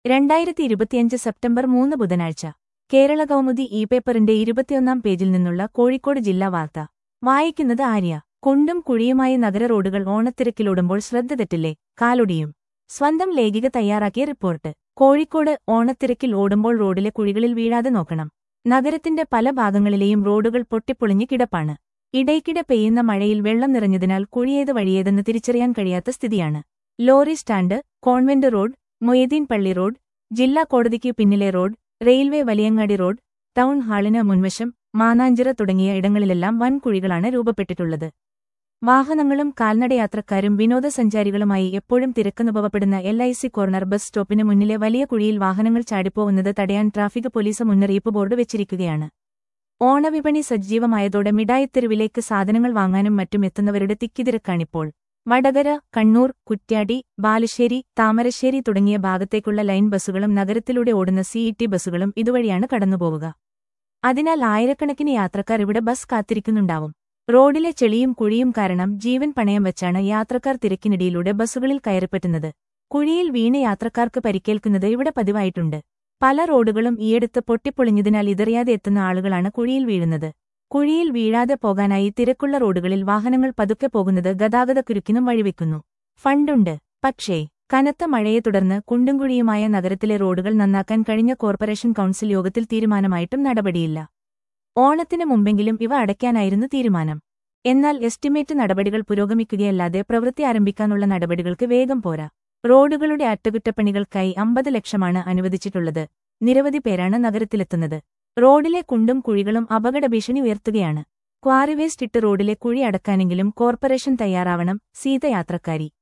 രണ്ടായിരത്തി ഇരുപത്തിയഞ്ച് സെപ്റ്റംബർ മൂന്ന് ബുധനാഴ്ച കേരള കൗമുദി ഇ പേപ്പറിന്റെ ഇരുപത്തിയൊന്നാം പേജിൽ നിന്നുള്ള കോഴിക്കോട് ജില്ലാ വാർത്ത വായിക്കുന്നത് ആര്യ കുണ്ടും കുഴിയുമായി നഗര റോഡുകൾ ഓണത്തിരക്കിലോടുമ്പോൾ ശ്രദ്ധ തെറ്റില്ലേ കാലൊടിയും സ്വന്തം ലേഖിക തയ്യാറാക്കിയ റിപ്പോർട്ട് കോഴിക്കോട് ഓണത്തിരക്കിൽ ഓടുമ്പോൾ റോഡിലെ കുഴികളിൽ വീഴാതെ നോക്കണം നഗരത്തിന്റെ പല ഭാഗങ്ങളിലെയും റോഡുകൾ പൊട്ടിപ്പൊളിഞ്ഞ് കിടപ്പാണ് ഇടയ്ക്കിടെ പെയ്യുന്ന മഴയിൽ വെള്ളം നിറഞ്ഞതിനാൽ കുഴിയേത് വഴിയേതെന്ന് തിരിച്ചറിയാൻ കഴിയാത്ത സ്ഥിതിയാണ് lorry stand convent road Moideen പള്ളി റോഡ് ജില്ലാ കോടതിക്ക് പിന്നിലെ road railway Valiyangadi road town ഹാളിന് മുൻവശം മാനാഞ്ചിറ തുടങ്ങിയ ഇടങ്ങളിലെല്ലാം വൻ കുഴികളാണ് രൂപപ്പെട്ടിട്ടുള്ളത് വാഹനങ്ങളും കാൽനടയാത്രക്കാരും വിനോദസഞ്ചാരികളുമായി എപ്പോഴും തിരക്കനുഭവപ്പെടുന്ന L I C corner bus സ്റ്റോപ്പിന് മുന്നിലെ വലിയ കുഴിയിൽ വാഹനങ്ങൾ ചാടിപ്പോവുന്നത് തടയാൻ ട്രാഫിക് പോലീസ് മുന്നറിയിപ്പ് ബോർഡ് വെച്ചിരിക്കുകയാണ് ഓണവിപണി സജീവമായതോടെ മിഠായിത്തെരുവിലേക്ക് സാധനങ്ങൾ വാങ്ങാനും മറ്റും എത്തുന്നവരുടെ തിക്കിതിരക്കാണിപ്പോൾ വടകര കണ്ണൂർ കുറ്റ്യാടി ബാലുശ്ശേരി താമരശ്ശേരി തുടങ്ങിയ ഭാഗത്തേക്കുള്ള ലൈൻ ബസ്സുകളും നഗരത്തിലൂടെ ഓടുന്ന സിഇടി ബസ്സുകളും ഇതുവഴിയാണ് കടന്നുപോവുക അതിനാൽ ആയിരക്കണക്കിന് യാത്രക്കാർ ഇവിടെ ബസ് കാത്തിരിക്കുന്നുണ്ടാവും റോഡിലെ ചെളിയും കുഴിയും കാരണം ജീവൻ പണയം വെച്ചാണ് യാത്രക്കാർ തിരക്കിനിടയിലൂടെ ബസ്സുകളിൽ കയറിപ്പറ്റുന്നത് കുഴിയിൽ വീണ യാത്രക്കാർക്ക് പരിക്കേൽക്കുന്നത് ഇവിടെ പതിവായിട്ടുണ്ട് പല റോഡുകളും ഈയടുത്ത് പൊട്ടിപ്പൊളിഞ്ഞതിനാൽ ഇതറിയാതെ എത്തുന്ന ആളുകളാണ് കുഴിയിൽ വീഴുന്നത് കുഴിയിൽ വീഴാതെ പോകാനായി തിരക്കുള്ള റോഡുകളിൽ വാഹനങ്ങൾ പതുക്കെ പോകുന്നത് ഗതാഗതക്കുരുക്കിനും വഴിവെക്കുന്നു ഫണ്ടുണ്ട് പക്ഷേ കനത്ത മഴയെ തുടർന്ന് കുണ്ടുംകുഴിയുമായ നഗരത്തിലെ റോഡുകൾ നന്നാക്കാൻ കഴിഞ്ഞ കോർപ്പറേഷൻ കൗൺസിൽ യോഗത്തിൽ തീരുമാനമായിട്ടും നടപടിയില്ല ഓണത്തിന് മുമ്പെങ്കിലും ഇവ അടയ്ക്കാനായിരുന്നു തീരുമാനം എന്നാൽ എസ്റ്റിമേറ്റ് നടപടികൾ പുരോഗമിക്കുകയല്ലാതെ പ്രവൃത്തി ആരംഭിക്കാനുള്ള നടപടികൾക്ക് വേഗം പോരാ റോഡുകളുടെ അറ്റകുറ്റപ്പണികൾക്കായി അമ്പത് ലക്ഷമാണ് അനുവദിച്ചിട്ടുള്ളത് നിരവധി പേരാണ് നഗരത്തിലെത്തുന്നത് റോഡിലെ കുണ്ടും കുഴികളും അപകട ഭീഷണി ഉയർത്തുകയാണ് ക്വാറി വേസ്റ്റ് ഇട്ട് റോഡിലെ കുഴി അടക്കാനെങ്കിലും കോർപ്പറേഷൻ തയ്യാറാവണം സീതയാത്രക്കാരി